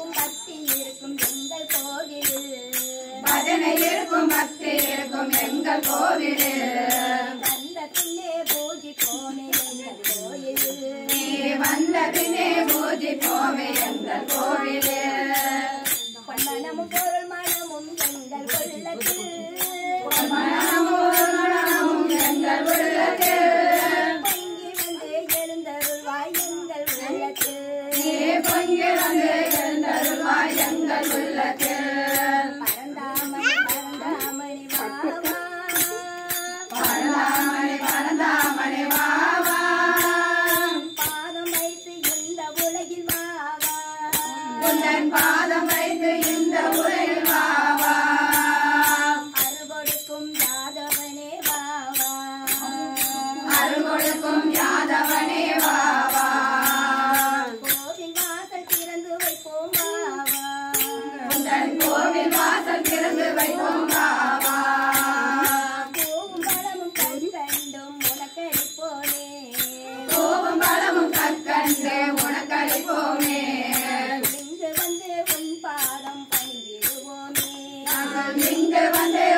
இருக்கும் பக்தி இருக்கும் எங்கள் கோவில் பஜனை இருக்கும் பக்தி இருக்கும் எங்கள் கோவிலில் வந்த பின்னே பூஜிப்போமே எங்கள் கோயில் நீ வந்த பின்னே பூஜிப்போமே எங்கள் கோவிலில் மனமும் பொருள் மனமும் எங்கள் உள்ளத்தில் மனமும் எங்கள் உள்ளத்தில் பொங்கி வந்து எழுந்தருள்வாய் எங்கள் உள்ளத்தில் நீ பொங்கி வந்து எழுந்தருள்வாய் எங்கள் உள்ளத்தில் பரந்தாமணி பரந்தாமணி வாவா பரந்தாமணி பரந்தாமணி வாவா பாதம் வைத்து இந்த உலகில் வாவா உந்தன் பாதம் வைத்து இந்த உலகில் வாவா அறுபடுக்கும் யாதவனே வாவா அருள் கொடுக்கும் யாதவனே வாவா கோவில் வாசல் திறந்து வைப்போம் வாவா உந்தன் கோவில் வாசல் திறந்து வைப்போம் வாவா பூவும் பழமும் கண்டோம் உனக்களிப்போனே கோபம் பலமும் கற்கண்டு உனக்களிப்போமே இங்கு வந்து உன் பாதம் பணிந்திடுவோமே நாங்கள் இங்கு வந்து